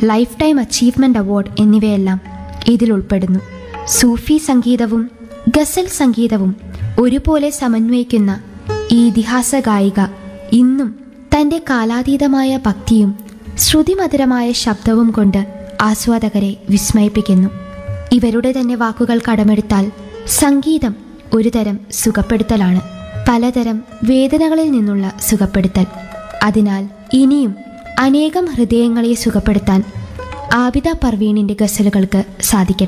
life time achievement award എന്നിവയെല്ലാം ഇതിൽ ഉൾപ്പെടുന്നു സൂഫി സംഗീതവും ഗസൽ സംഗീതവും ഒരുപോലെ സമന്വയിക്കുന്ന ഈ ഇതിഹാസ ഗായിക ഇന്നും തൻ്റെ കാലാതീതമായ ഭക്തിയും ശ്രുതിമധുരമായ ശബ്ദവും കൊണ്ട് ആസ്വാദകരെ വിസ്മയിപ്പിക്കുന്നു ഇവരുടെ തന്നെ വാക്കുകൾ കടമെടുത്താൽ സംഗീതം ഒരു തരം സുഖപ്പെടുത്തലാണ് പലതരം വേദനകളിൽ നിന്നുള്ള സുഖപ്പെടുത്തൽ അതിനാൽ ഇനിയും അനേകം ഹൃദയങ്ങളെ സുഖപ്പെടുത്താൻ ആബിദ പർവീണിന്റെ ഗസലുകൾക്ക് സാധിക്കട്ടെ